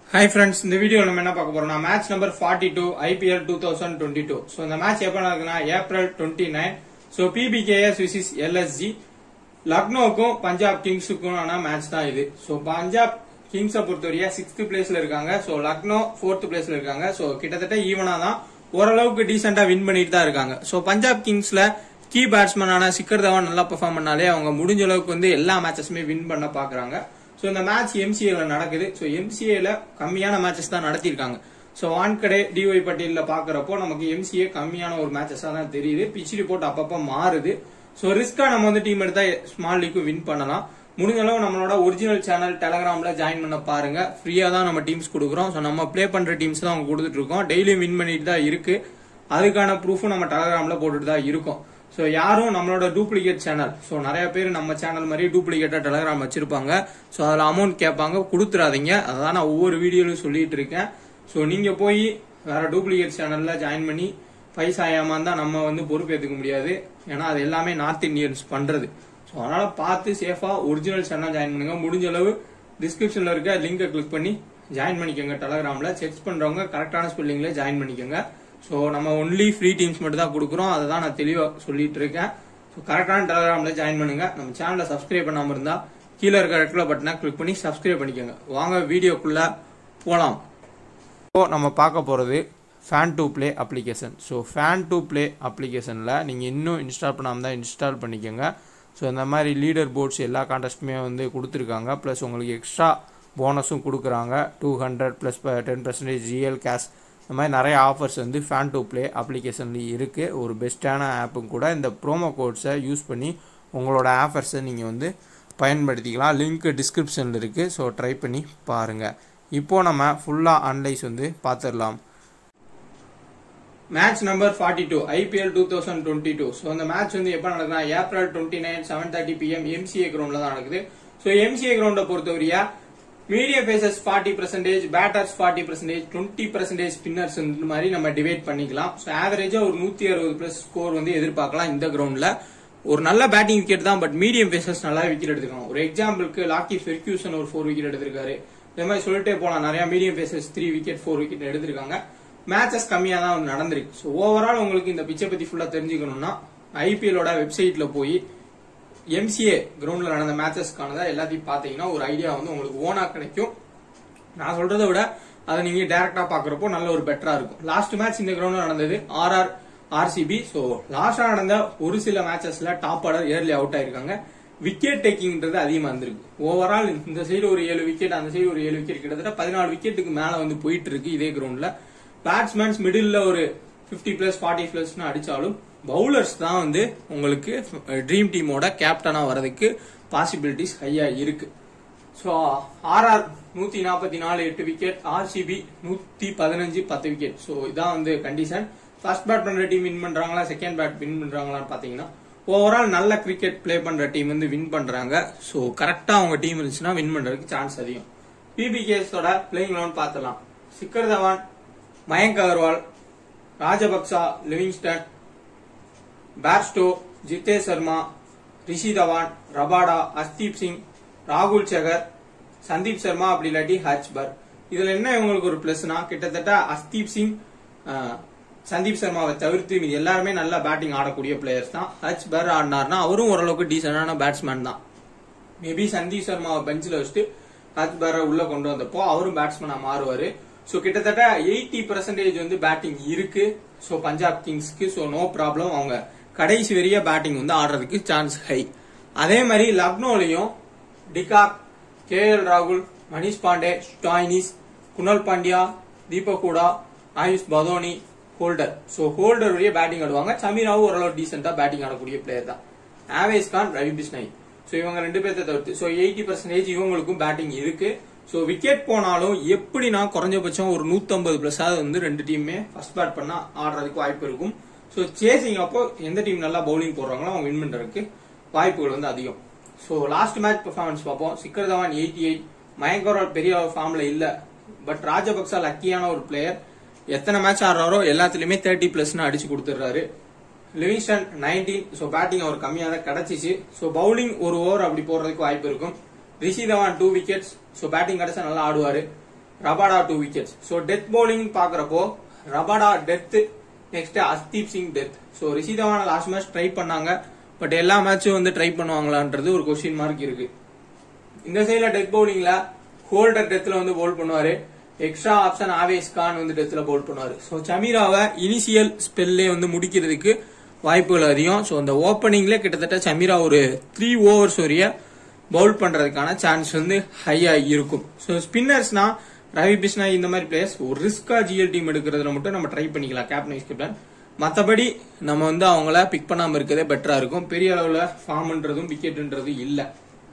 hi friends இந்த video நம்ம என்ன பார்க்க போறோம்னா match number forty two IPL two thousand twenty two so இந்த மேட்ச் எப்போ நடக்குதுன்னா April twenty nine so PBKS VS LSG லக்னோவுக்கும் பஞ்சாப் கிங்ஸுக்குமான மேட்ச் தான் இது ஸோ பஞ்சாப் கிங்ஸை பொறுத்தவரையா சிக்ஸ்த் பிளேஸ்ல இருக்காங்க ஸோ லக்னோ ஃபோர்த் பிளேஸ்ல இருக்காங்க ஸோ கிட்டத்தட்ட ஈவனா தான் ஓரளவுக்கு டீசெண்டா வின் பண்ணிட்டு தான் இருக்காங்க ஸோ பஞ்சாப் கிங்ஸ்ல கீ பேட்ஸ்மேனான சிக்கர் தவான் நல்லா பெர்ஃபார்ம் பண்ணாலே அவங்க முடிஞ்ச அளவுக்கு வந்து எல்லா மேட்சஸுமே வின் பண்ண பாக்குறாங்க ஸோ இந்த மேட்ச் எம்சிஏல நடக்குது ஸோ எம்சிஏல கம்மியான மேட்சஸ் தான் நடத்தியிருக்காங்க ஸோ வான்கடே டிஒய் பட்டேல்ல பாக்குறப்போ நமக்கு எம்சிஏ கம்மியான ஒரு மேட்சஸா தான் தெரியுது பிச் ரிப்போர்ட் அப்பப்போ மாறுது ஸோ ரிஸ்கா நம்ம வந்து டீம் எடுத்தா ஸ்மால் லீக்கு வின் பண்ணலாம் முடிஞ்ச அளவு நம்மளோட ஒரிஜினல் சேனல் டெலகிராம்ல ஜாயின் பண்ண பாருங்க ஃப்ரீயா தான் நம்ம டீம்ஸ் கொடுக்குறோம் ஸோ நம்ம ப்ளே பண்ற டீம்ஸ் தான் அவங்க கொடுத்துட்டு இருக்கோம் டெய்லியும் வின் பண்ணிட்டு தான் இருக்கு அதுக்கான ப்ரூஃபும் நம்ம டெலகிராம்ல போட்டுட்டு தான் இருக்கோம் ஸோ யாரும் நம்மளோட டூப்ளிகேட் சேனல் ஸோ நிறைய பேர் நம்ம சேனல் மாதிரி டூப்ளிகேட்டா டெலகிராம் வச்சிருப்பாங்க ஸோ அதில் அமௌண்ட் கேட்பாங்க கொடுத்துறாதீங்க அதான் நான் ஒவ்வொரு வீடியோலையும் சொல்லிட்டு இருக்கேன் ஸோ நீங்க போய் வேற டூப்ளிகேட் சேனல்ல ஜாயின் பண்ணி பைசா ஏமாந்தா நம்ம வந்து பொறுப்பேற்றுக்க முடியாது ஏன்னா அது எல்லாமே நார்த் இந்தியன்ஸ் பண்றது ஸோ அதனால பார்த்து சேஃபா ஒரிஜினல் சேனல் ஜாயின் பண்ணுங்க முடிஞ்ச அளவு டிஸ்கிரிப்ஷன்ல இருக்க லிங்கை கிளிக் பண்ணி ஜாயின் பண்ணிக்கோங்க டெலகிராம்ல செக் பண்றவங்க கரெக்டான ஸ்பெல்லிங்ல ஜாயின் பண்ணிக்கோங்க ஸோ நம்ம ஒன்லி ஃப்ரீ டீம்ஸ் மட்டும் தான் கொடுக்குறோம் அதை தான் நான் தெளிவாக சொல்லிட்டு இருக்கேன் ஸோ கரெக்டான டெலகிராம்ல ஜாயின் பண்ணுங்க நம்ம சேனலை சப்ஸ்கிரைப் பண்ணாம இருந்தா கீழே இருக்க ரெட் பட்டனை கிளிக் பண்ணி சப்ஸ்கிரைப் பண்ணிக்கோங்க வாங்க வீடியோக்குள்ள போலாம் இப்போ நம்ம பார்க்க போகிறது fan to play application so fan to play அப்ளிகேஷனில் நீங்கள் இன்னும் இன்ஸ்டால் பண்ணாமல் தான் இன்ஸ்டால் பண்ணிக்கோங்க ஸோ இந்த மாதிரி லீடர் போர்ட்ஸ் எல்லா கான்டெஸ்ட்டுமே வந்து கொடுத்துருக்காங்க ப்ளஸ் உங்களுக்கு எக்ஸ்ட்ரா போனஸும் கொடுக்குறாங்க two hundred plus ten percentage GL cash இந்த மாதிரி நிறைய ஆஃபர்ஸ் வந்து ஃபேன் டு ப்ளே அப்ளிகேஷன்லேயும் இருக்குது ஒரு பெஸ்ட்டான ஆப்பும் கூட இந்த ப்ரோமோ கோட்ஸை யூஸ் பண்ணி உங்களோட ஆஃபர்ஸை நீங்கள் வந்து பயன்படுத்திக்கலாம் லிங்க் டிஸ்கிரிப்ஷனில் இருக்குது ஸோ ட்ரை பண்ணி பாருங்கள் இப்போது நம்ம ஃபுல்லாக அனலைஸ் வந்து பார்த்துடலாம் match number forty two IPL two thousand twenty two so அந்த மேட்ச் வந்து எப்போ நடக்குதுன்னா April twenty nine seven thirty PM MCA கிரவுண்டில் தான் நடக்குது ஸோ எம்சிஏ கிரவுண்டை பொறுத்தவரையா medium pacers forty percentage batters forty percentage twenty percentage spinners இந்த மாதிரி நம்ம டிவைட் பண்ணிக்கலாம் ஸோ ஆவரேஜா ஒரு நூத்தி அறுபது பிளஸ் ஸ்கோர் வந்து எதிர்பார்க்கலாம் இந்த கிரவுண்ட்ல ஒரு நல்ல பேட்டிங் விக்கெட் தான் பட் மீடியம் பேசஸ் நல்லா விக்கெட் எடுத்துக்கலாம் ஒரு எக்ஸாம்பிளுக்கு லாக்கி ஃபெர்கியூசன் ஒரு ஃபோர் விக்கெட் எடுத்திருக்காரு இந்த மாதிரி சொல்லிட்டே போலாம் நிறைய medium pacers three wicket four wicket எடுத்திருக்காங்க மேட்சஸ் கம்மியா தான் வந்து நடந்திருக்கு ஸோ ஓவரால் உங்களுக்கு இந்த பிச்சை பத்தி ஃபுல்லா தெரிஞ்சுக்கணும்னா ஐபிஎலோட வெப்சைட்ல போய் எம்சிஏ கிரவுண்ட்ல நடந்த மேட்சஸ்க்கானதா எல்லாத்தையும் பாத்தீங்கன்னா ஒரு ஐடியா வந்து உங்களுக்கு ஓனா கிடைக்கும் நான் சொல்றதை விட அதை நீங்க டைரக்டா பாக்குறப்போ நல்ல ஒரு பெட்டரா இருக்கும் லாஸ்ட் மேட்ச் இந்த கிரவுண்ட்ல நடந்தது ஆர்ஆர் ஆர்சிபி சோ லாஸ்டா நடந்த ஒரு சில மேட்சஸ்ல டாப் ஆர்டர் ஏர்லி அவுட் ஆயிருக்காங்க விக்கெட் டேக்கிங்ன்றது அதிகமா இருந்திருக்கு ஓவரால் இந்த சைடு ஒரு ஏழு விக்கெட் அந்த சைடு ஒரு ஏழு விக்கெட் கிட்டத்தட்ட பதினாலு விக்கெட்டுக்கு மேல வந்து போயிட்டு இருக்கு இதே கிரவுண்ட்ல பேட்ஸ்மேன்ஸ் மிடில் ஒரு பிப்டி பிளஸ் ஃபார்ட்டி பிளஸ்னு அடிச்சாலும் பவுலர்ஸ் தான் வந்து உங்களுக்கு ட்ரீம் டீமோட கேப்டனா வரதுக்கு பாசிபிலிட்டிஸ் ஹையா இருக்கு ஸோ ஆர்ஆர் நூத்தி நாற்பத்தி நாலு எட்டு விக்கெட் ஆர்சிபி நூத்தி பதினஞ்சு பத்து விக்கெட் ஸோ இதான் வந்து கண்டிஷன் ஃபர்ஸ்ட் பேட் பண்ற டீம் வின் பண்றாங்களா செகண்ட் பேட் வின் பண்றாங்களான்னு பாத்தீங்கன்னா ஓவரால் நல்ல கிரிக்கெட் பிளே பண்ற டீம் வந்து வின் பண்றாங்க ஸோ கரெக்டா அவங்க டீம் இருந்துச்சுன்னா வின் பண்றதுக்கு சான்ஸ் அதிகம் பிபிகேஸோட பிளேயிங் லெவன் பார்த்தலாம் Shikhar Dhawan Mayank Agarwal Rajapaksa Livingstone Bairstow Jitesh Sharma Rishi Dhawan Rabada Arshdeep Singh ராகுல் சகர் சந்தீப் சர்மா அப்படி இல்லாட்டி ஹர்ச்பர் இதுல என்ன இவங்களுக்கு ஒரு பிளஸ்னா கிட்டத்தட்ட அஸ்தீப் சிங் சந்தீப் சர்மாவை தவிர்த்து இது எல்லாருமே நல்லா பேட்டிங் ஆடக்கூடிய பிளேயர்ஸ் தான் ஹச் பர் ஆடினார்னா அவரும் ஓரளவுக்கு டீசென்டான பேட்ஸ்மேன் தான் மேபி சந்தீப் சர்மாவை பெஞ்சில் வச்சுட்டு ஹச் பரை உள்ள கொண்டு வந்தப்போ அவரும் பேட்ஸ்மேனா மாறுவாரு ஸோ கிட்டத்தட்ட எயிட்டி பர்சன்டேஜ் வந்து பேட்டிங் இருக்கு ஸோ பஞ்சாப் கிங்ஸ்க்கு ஸோ நோ ப்ராப்ளம் அவங்க கடைசி வரைய பேட்டிங் வந்து ஆடுறதுக்கு சான்ஸ் ஹை அதே மாதிரி லக்னோலையும் டிகாக் கே எல் ராகுல் Manish Pandey Stoinis Krunal Pandya Deepak Hooda Ayush Badoni Holder so Holder வழியே பேட்டிங் ஆடுவாங்க சமீராவும் ஓரளவு டீசெண்டா பேட்டிங் ஆடக்கூடிய பிளேயர் தான் ஆவேஸ் கான் ரவி பிஸ்னாய் ஸோ இவங்க ரெண்டு பேர்த்த தவிர்த்து ஸோ எயிட்டி பர்சன்டேஜ் இவங்களுக்கும் பேட்டிங் இருக்கு ஸோ விக்கெட் போனாலும் எப்படினா குறைஞ்சபட்சம் ஒரு நூத்தம்பது பிளஸ் வந்து ரெண்டு டீமுமே ஃபர்ஸ்ட் பேட் பண்ணா ஆடுறதுக்கு வாய்ப்பு இருக்கும் ஸோ சேசிங் அப்போ எந்த டீம் நல்லா பவுலிங் போடுறாங்களோ அவங்க வின் பண்றதுக்கு வாய்ப்புகள் வந்து அதிகம் ஸோ லாஸ்ட் மேட்ச் பெர்ஃபார்மன்ஸ் பார்ப்போம் சிக்கர் தவான் எயிட்டி எயிட் மயங்கோரால் பெரிய ஃபார்ம்ல இல்ல பட் ராஜபக்சா லக்கியான ஒரு பிளேயர் எத்தனை மேட்ச் ஆடுறாரோ எல்லாத்துலயுமே தேர்ட்டி பிளஸ்னு அடிச்சு கொடுத்துறாரு லிவிங்ஸ்டன் நைன்டீன் ஸோ பேட்டிங் அவர் கம்மியாக தான் கிடைச்சிச்சு ஸோ பவுலிங் ஒரு ஓவர் அப்படி போடுறதுக்கு வாய்ப்பு இருக்கும் Rishi Dhawan two wickets so batting கிடைச்சா நல்லா ஆடுவாரு Rabada two wickets so death bowling பாக்குறப்போ Rabada death next Arshdeep Singh death so Rishi Dhawan last match try பண்ணாங்க பட் எல்லா மேட்சும் வந்து ட்ரை பண்ணுவாங்களான்றது ஒரு கொஸ்டின் மார்க் இருக்கு இந்த சைடுல டெத் பவுலிங்ல ஹோல்டர் டெத்ல வந்து பவுல் பண்ணுவாரு எக்ஸ்ட்ரா ஆப்ஷன் ஆவேஸ் கான் வந்து டெத்ல பவுல் பண்ணுவாரு ஸோ சமீராவை இனிஷியல் ஸ்பெல்லே வந்து முடிக்கிறதுக்கு வாய்ப்புகள் அதிகம் ஸோ அந்த ஓப்பனிங்ல கிட்டத்தட்ட சமீரா ஒரு த்ரீ ஓவர்ஸ் வரைய பவுல் பண்றதுக்கான சான்ஸ் வந்து ஹையா இருக்கும் ஸோ ஸ்பின்னர்ஸ்னா ரவி பிஷ்ணா இந்த மாதிரி பிளேயர்ஸ் ஒரு ரிஸ்கா ஜிஎல் டீம் எடுக்கிறதுல மட்டும் நம்ம ட்ரை பண்ணிக்கலாம் கேப்டன் வைஸ் கேப்டன் மற்றபடி நம்ம வந்து அவங்கள பிக் பண்ணாம இருக்கதே பெட்டரா இருக்கும் பெரிய அளவுல ஃபார்ம்ன்றதும் விக்கெட்ன்றதும் இல்லை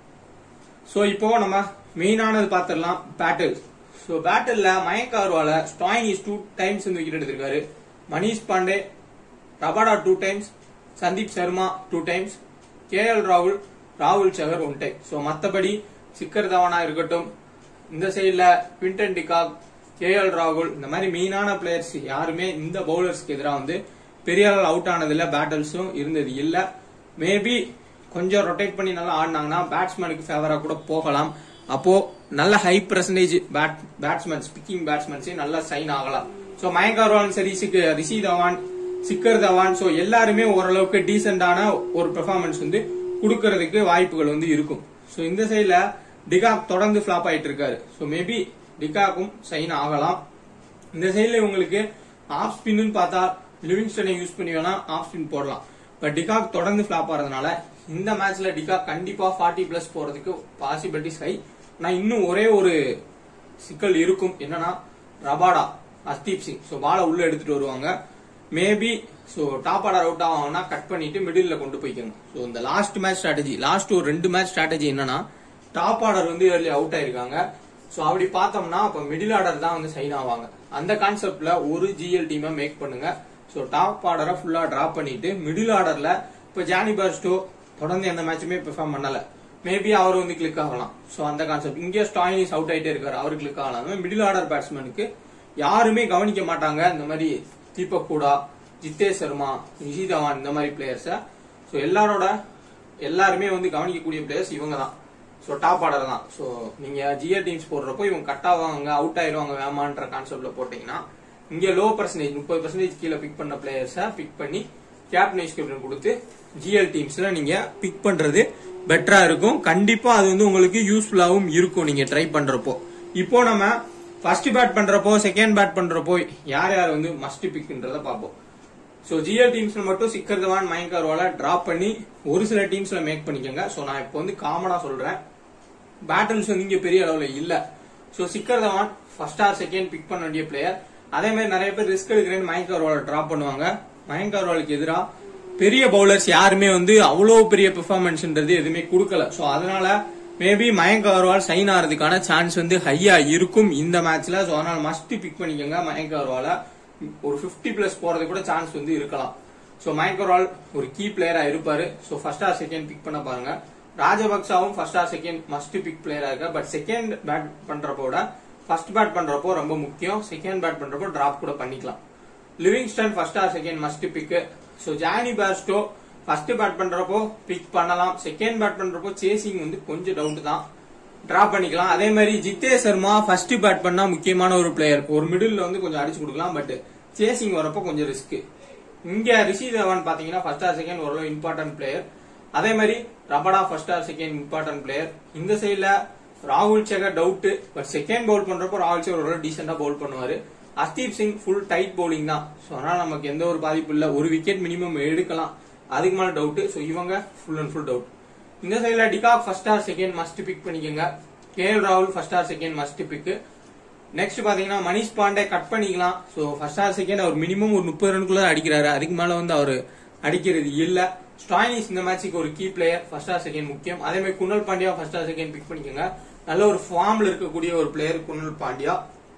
ஸோ இப்போ நம்ம மெயினானது பார்த்துடலாம் battle so பேட்டில்ல Mayank அகர்வால Stoinis two times வந்து விக்கெட் எடுத்திருக்காரு Manish Pandey Rabada two times Sandeep Sharma two times K L ராகுல் ராகுல் சகர் ஒன் டைம் ஸோ மற்றபடி சிக்கர் தவானா இருக்கட்டும் இந்த சைடில் குவிண்டன் டிகாக் கே எல் ராகுல் இந்த மாதிரி மெயினான பிளேயர்ஸ் யாருமே இந்த பவுலர்ஸ்க்கு எதிராக வந்து பெரிய அளவில் அவுட் ஆனதில்ல பேட்டில்ஸும் இருந்தது இல்லை மேபி கொஞ்சம் ரொட்டேட் பண்ணி நல்லா ஆடினாங்கன்னா பேட்ஸ்மேனுக்கு ஃபேவரா கூட போகலாம் அப்போ நல்ல ஹை பர்சன்டேஜ் பேட் பேட்ஸ்மேன் ஸ்பிக்கிங் பேட்ஸ்மேன்ஸே நல்லா சைன் ஆகலாம் ஸோ மயங்க் அகர்வால் சரி சிக் ரிஷி தவான் சிக்கர் தவான் ஸோ எல்லாருமே ஓரளவுக்கு டீசென்டான ஒரு பெர்ஃபார்மன்ஸ் வந்து கொடுக்கறதுக்கு வாய்ப்புகள் வந்து இருக்கும் ஸோ இந்த சைடில் டிகாக் தொடர்ந்து ஃபிளாப் ஆயிட்டு இருக்காரு ஸோ மேபி டிகாக்கும் சைன் ஆகலாம் இந்த சைடில் உங்களுக்கு ஆஃப் ஸ்பின்னு பார்த்தா லிவிங்ஸ்டனை யூஸ் பண்ணி வேணா ஆஃப் ஸ்பின் போடலாம் பட் டிகாக் தொடர்ந்து ஃபிளாப் ஆறதுனால இந்த மேட்ச்ல டிகாக் கண்டிப்பா ஃபார்ட்டி பிளஸ் போறதுக்கு பாசிபிலிட்டிஸ் ஹை ஆனா இன்னும் ஒரே ஒரு சிக்கல் இருக்கும் என்னன்னா ரபாடா அஸ்தீப் சிங் ஸோ பாலை உள்ள எடுத்துட்டு வருவாங்க maybe so top order out ஆவாங்கன்னா கட் பண்ணிட்டு மிடில் கொண்டு போய்க்கோங்க ஸோ இந்த லாஸ்ட் மேட்ச் ஸ்ட்ராட்டஜி லாஸ்ட் ஒரு ரெண்டு மேட்ச் ஸ்ட்ராட்டஜி என்னன்னா டாப் ஆர்டர் வந்து ஏர்லி அவுட் ஆயிருக்காங்க ஸோ அப்படி பார்த்தோம்னா அப்போ மிடில் ஆர்டர் தான் வந்து சைன் ஆவாங்க அந்த கான்செப்ட்ல ஒரு ஜிஎல் டீமை மேக் பண்ணுங்க ஸோ டாப் ஆர்டரை ஃபுல்லா டிராப் பண்ணிட்டு மிடில் ஆர்டர்ல இப்போ ஜானி பர்ஸ்டோ தொடர்ந்து எந்த மேட்சுமே பெர்ஃபார்ம் பண்ணல மேபி அவர் வந்து கிளிக் ஆகலாம் ஸோ அந்த கான்செப்ட் இங்கே ஸ்டாயினிஸ் அவுட் ஆயிட்டே இருக்காரு அவர் கிளிக் ஆகலாம் மிடில் ஆர்டர் பேட்ஸ்மேனுக்கு யாருமே கவனிக்க மாட்டாங்க இந்த மாதிரி தீபக் கூடா ஜித்தேஷ் சர்மா நிஷி தவான் இந்த மாதிரி பிளேயர்ஸ ஸோ எல்லாரோட எல்லாருமே வந்து கவனிக்கக்கூடிய பிளேயர்ஸ் இவங்க தான் ஸோ டாப் ஆர்டர் தான் ஸோ நீங்க ஜிஆர் டீம்ஸ் போடுறப்போ இவங்க கட் ஆவாங்க அவுட் ஆயிருவாங்க வேமான்ற கான்செப்ட்ல போட்டீங்கன்னா இங்க லோ பர்சன்டேஜ் முப்பது பர்சன்டேஜ் கீழே பிக் பண்ண பிளேயர்ஸை பிக் பண்ணி கேப்டன் கேப்டன் கொடுத்து ஜிஎல் டீம்ஸ்ல நீங்க பிக் பண்றது பெட்டரா இருக்கும் கண்டிப்பா அது வந்து உங்களுக்கு யூஸ்ஃபுல்லாவும் இருக்கும் நீங்க ட்ரை பண்றப்போ இப்போ நம்ம ஃபர்ஸ்ட் பேட் பண்றப்போ செகண்ட் பேட் பண்றப்போ யார் யார் வந்து மஸ்ட் பிக்ன்றத பார்ப்போம் ஸோ ஜிஎல் டீம்ஸ்ல மட்டும் சிக்கர் தவான் மயங்க் அகர்வால டிராப் பண்ணி ஒரு சில டீம்ஸ்ல மேக் பண்ணிக்கோங்க ஸோ நான் இப்போ வந்து காமனா சொல்றேன் பேட்டில்ஸ் வந்து இங்க பெரிய அளவுல இல்ல so Shikhar Dhawan first or second pick பண்ண வேண்டிய பிளேயர் அதே மாதிரி நிறைய பேர் ரிஸ்க் எடுக்கிறேன்னு மயங்க் அகர்வால டிராப் பண்ணுவாங்க மயங்க் அகர்வாலுக்கு எதிராக பெரிய பவுலர்ஸ் யாருமே வந்து அவ்வளோ பெரிய பெர்ஃபார்மன்ஸ்ன்றது எதுவுமே கொடுக்கல ஸோ அதனால மேபி மயங்க் அகர்வால் சைன் ஆகிறதுக்கான சான்ஸ் வந்து ஹையா இருக்கும் இந்த மேட்ச்ல ஸோ அதனால மஸ்ட் பிக் பண்ணிக்கோங்க மயங்க் அகர்வால ஒரு 50 பிளஸ் போறது கூட சான்ஸ் வந்து இருக்கலாம் ஸோ மயங்க் அகர்வால் ஒரு கீ பிளேயரா இருப்பாரு so first or second pick பண்ண பாருங்க ராஜபக்சாவும் first or second must pick பிளேயரா இருக்க பட் செகண்ட் பேட் பண்றப்போட ஃபர்ஸ்ட் பேட் பண்றப்போ ரொம்ப முக்கியம் செகண்ட் பேட் பண்றப்போ டிராப் கூட பண்ணிக்கலாம் Livingstone first or second must pick so Jonny Bairstow first bat பண்றப்போ பிக் பண்ணலாம் செகண்ட் பேட் பண்றப்போ சேசிங் வந்து கொஞ்சம் டவுட் தான் டிராப் பண்ணிக்கலாம் அதே மாதிரி ஜித்தே சர்மா ஃபர்ஸ்ட் பேட் பண்ணா முக்கியமான ஒரு பிளேயர் ஒரு மிடில் வந்து கொஞ்சம் அடிச்சு கொடுக்கலாம் பட் சேசிங் வரப்போ கொஞ்சம் ரிஸ்க் இங்க ரிஷி தவான் பாத்தீங்கன்னா ஃபர்ஸ்ட் ஆர் செகண்ட் ஓரளவு இம்பார்ட்டன்ட் பிளேயர் அதே மாதிரி Rabada first or second important player இந்த சைடுல ராகுல் Chahar doubt but second bowl பண்றப்போ ராகுல் சேகர் ஓரளவு டீசெண்டா பவுல் பண்ணுவாரு Arshdeep Singh full tight bowling தான் ஸோ அதனால நமக்கு எந்த ஒரு பாதிப்பு இல்ல ஒரு விக்கெட் மினிமம் எடுக்கலாம் அதுக்கு மேல டவுட் ஸோ இவங்க ஃபுல் அண்ட் ஃபுல் டவுட் இந்த சைடுல de Kock first or second must pick பண்ணிக்கோங்க கே எல் ராகுல் first or second must pick next பாத்தீங்கன்னா மணிஷ் பாண்டே கட் பண்ணிக்கலாம் ஸோ ஃபர்ஸ்ட் ஆர் செகண்ட் அவர் மினிமம் ஒரு முப்பது ரனுக்குள்ள தான் அடிக்கிறாரு அதுக்கு மேல வந்து அவர் அடிக்கிறது இல்ல ஸ்டாயினிஸ் இந்த மேட்சுக்கு ஒரு key player first or second முக்கியம் அதே மாதிரி Krunal Pandya first or second pick பண்ணிக்கோங்க நல்ல ஒரு ஃபார்ம்ல இருக்கக்கூடிய ஒரு பிளேயர் குணல் பாண்டியா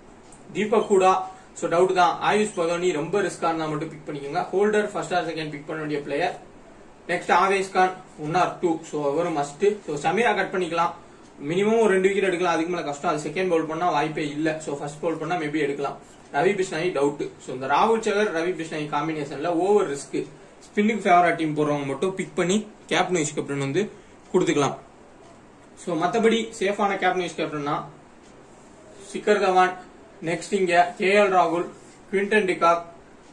தீபக் கூடா சோ டவுட் தான் ஆயுஷ் பதோனி ரொம்ப ரிஸ்கா இருந்தா மட்டும் பிக் பண்ணிக்கோங்க Holder first or second pick பண்ண வேண்டிய player next Avesh Khan one or two so அவரும் மஸ்ட் ஸோ சமீரா கட் பண்ணிக்கலாம் மினிமம் ஒரு ரெண்டு விக்கெட் எடுக்கலாம் அதுக்கு மேல கஷ்டம் அது செகண்ட் பவுல் பண்ணா வாய்ப்பே இல்ல ஸோ ஃபர்ஸ்ட் பவுல் பண்ணா மேபி எடுக்கலாம் ரவி பிஷ்ணாயி டவுட் ஸோ இந்த ராகுல் சகர் ரவி பிஷ்ணாயி காம்பினேஷன்ல ஓவர் ரிஸ்க் ஸ்பின்னுக்கு ஃபேவரா டீம் போடுறவங்க மட்டும் பிக் பண்ணி கேப்டன் வைஸ் கேப்டன் வந்து கொடுத்துக்கலாம் ஸோ மற்றபடி சேஃபான கேப்டன் வைஸ் கேப்டன்னா சிக்கர் தவான் நெக்ஸ்ட் இங்க கேஎல் ராகுல் குவிண்டன் டிகாக்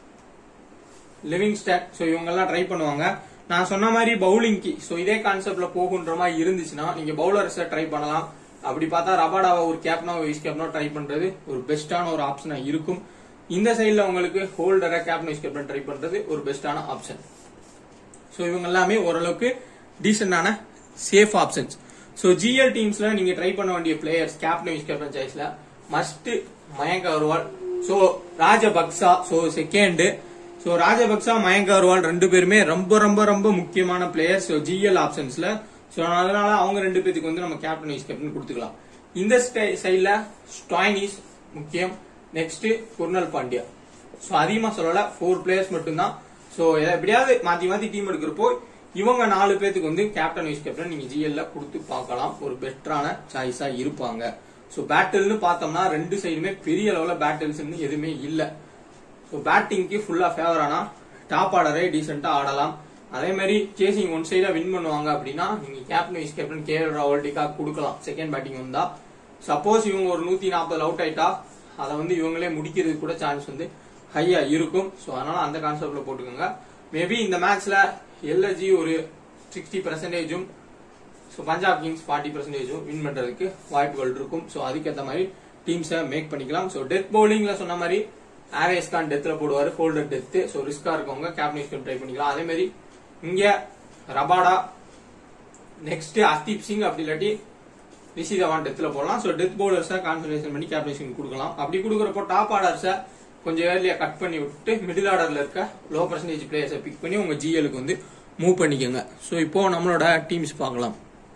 லிவிங்ஸ்டன் ஸோ இவங்கெல்லாம் ட்ரை பண்ணுவாங்க நான் சொன்ன மாதிரி பவுலிங்க்கு ஸோ இதே கான்செப்ட்ல போகுன்ற மாதிரி இருந்துச்சுன்னா நீங்க பவுலர்ஸை ட்ரை பண்ணலாம் அப்படி பார்த்தா ரபாடாவை ஒரு கேப்னோ வைஸ் கேப்னோ ட்ரை பண்றது ஒரு பெஸ்டான ஒரு ஆப்ஷனா இருக்கும் இந்த சைடுல உங்களுக்கு ஹோல்டரை கேப்டன் வைஸ் கேப்டன் ட்ரை பண்றது ஒரு பெஸ்டான ஆப்ஷன் ஸோ இவங்க எல்லாமே ஓரளவுக்கு டீசென்டான சேஃப் ஆப்ஷன்ஸ் ஸோ ஜிஎல் டீம்ஸ்ல நீங்க ட்ரை பண்ண வேண்டிய பிளேயர்ஸ் கேப்டன் வைஸ் கேப்டன் சாய்ஸ்ல must Mayank Agarwal so Rajapaksa so second so Rajapaksa Mayank Agarwal ரெண்டு பேருமே ரொம்ப ரொம்ப ரொம்ப முக்கியமான பிளேயர்ஸ் ஸோ ஜிஎல் ஆப்ஷன்ஸ்ல ஸோ அதனால அவங்க ரெண்டு பேத்துக்கு வந்து நம்ம கேப்டன் வைஸ் கேப்டன் கொடுத்துக்கலாம் இந்த சைட்ல ஸ்டாயினிஸ் முக்கியம் நெக்ஸ்ட் குர்னல் பாண்டியா ஸோ அதிகமா சொல்லல ஃபோர் பிளேயர்ஸ் மட்டும்தான் ஸோ எப்படியாவது மாத்தி மாத்தி டீம் எடுக்கிறப்போ இவங்க நாலு பேத்துக்கு வந்து கேப்டன் வைஸ் கேப்டன் நீங்க ஜிஎல்ல கொடுத்து பார்க்கலாம் ஒரு பெட்டரான சாய்ஸா இருப்பாங்க ஸோ பேட்டில்னு பார்த்தோம்னா ரெண்டு சைடுமே பெரிய லெவல பேட்டில்ஸ் எதுவுமே இல்ல ஸோ பேட்டிங்க்கு ஃபுல்லா ஃபேவர் ஆனா டாப் ஆர்டரே டீசெண்டா ஆடலாம் அதே மாதிரி சேசிங் ஒன் சைடா வின் பண்ணுவாங்க அப்படின்னா நீங்க captain vice captain K L Rahul de Kock கொடுக்கலாம் செகண்ட் பேட்டிங் வந்தா சப்போஸ் இவங்க ஒரு நூத்தி நாற்பது அவுட் ஆயிட்டா அதை வந்து இவங்களே முடிக்கிறதுக்கு கூட சான்ஸ் வந்து ஹையா இருக்கும் ஸோ அதனால அந்த கான்செப்ட்ல போட்டுக்கோங்க மேபி இந்த மேட்ச்ல எல்எஸ்ஜி ஒரு சிக்ஸ்டி பர்சன்டேஜும் ஸோ பஞ்சாப் கிங்ஸ் ஃபார்ட்டி பர்சன்டேஜும் வின் பண்றதுக்கு வாய்ப்புகள் இருக்கும் ஸோ அதுக்கேற்ற மாதிரி டீம்ஸை மேக் பண்ணிக்கலாம் ஸோ டெத் பவுலிங்ல சொன்ன மாதிரி ஆர்எஸ் கான் டெத்ல போடுவாரு ஹோல்டர் டெத் ஸோ ரிஸ்கா இருக்கவங்க கேப்டன் ட்ரை பண்ணிக்கலாம் அதே மாதிரி இங்க ரபாடா நெக்ஸ்ட் அஸ்தீப் சிங் அப்படி இல்லாட்டி ரிஷி தவான் டெத்ல போடலாம் ஸோ டெத் பவுலர்ஸை கான்சன்ட்ரேஷன் பண்ணி கேப்டன்ஷிப் கொடுக்கலாம் அப்படி கொடுக்குறப்போ டாப் ஆர்டர்ஸை கொஞ்சம் ஏர்லியா கட் பண்ணி விட்டு மிடில் ஆர்டர்ல இருக்க லோ பர்சன்டேஜ் பிளேயர்ஸை பிக் பண்ணி உங்க ஜிஎலுக்கு வந்து மூவ் பண்ணிக்கோங்க ஸோ இப்போ நம்மளோட டீம்ஸ் பார்க்கலாம்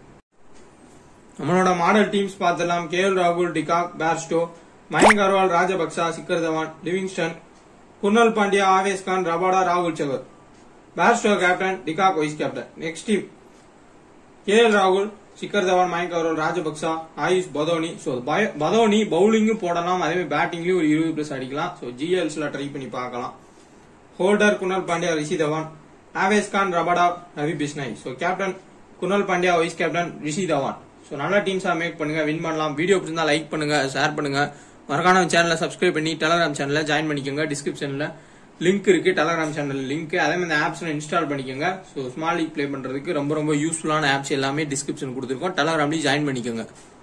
நம்மளோட மாடல் டீம்ஸ் பார்த்துலாம் கே எல் ராகுல் de Kock Bairstow Mayank அர்வால் Rajapaksa Shikhar Dhawan Livingstone Krunal Pandya Aves Khan Rabada ராகுல் சகர் Bairstow captain de Kock vice captain next team K L ராகுல் சிக்கர் தவான் மயங்க் அகர்வால் ராஜபக்சா ஆயுஷ் பதோனி ஸோ பதோனி பவுலிங்கும் போடலாம் அதே மாதிரி பேட்டிங்லயும் ஒரு இருபது பிளஸ் அடிக்கலாம் ஸோ ஜிஎல்ஸ்ல ட்ரை பண்ணி பார்க்கலாம் Holder Krunal Pandya Rishi Dhawan Avesh Khan Rabada Ravi Bishnoi so captain Krunal Pandya vice captain Rishi Dhawan so நல்ல டீம்ஸா மேக் பண்ணுங்க வின் பண்ணலாம் வீடியோ பிடிச்சிருந்தா லைக் பண்ணுங்க ஷேர் பண்ணுங்க மறக்காம சேனலை சப்ஸ்கிரைப் பண்ணி டெலகிராம் சேனல்ல ஜாயின் பண்ணிக்கோங்க டிஸ்கிரிப்ஷன்ல லிங்க் இருக்கு டெலகிராம் சேனல் லிங்க் அதே மாதிரி ஆப்ஸ் இன்ஸ்டால் பண்ணிக்கோங்க ஸோ ஸ்மால் லீக் ப்ளே பண்றதுக்கு ரொம்ப ரொம்ப யூஸ்ஃபுல்லான ஆப்ஸ் எல்லாமே டிஸ்கிரிப்ஷன் கொடுத்துருக்கோம் டெலகிராம்லயும் ஜாயின் பண்ணிக்கோங்க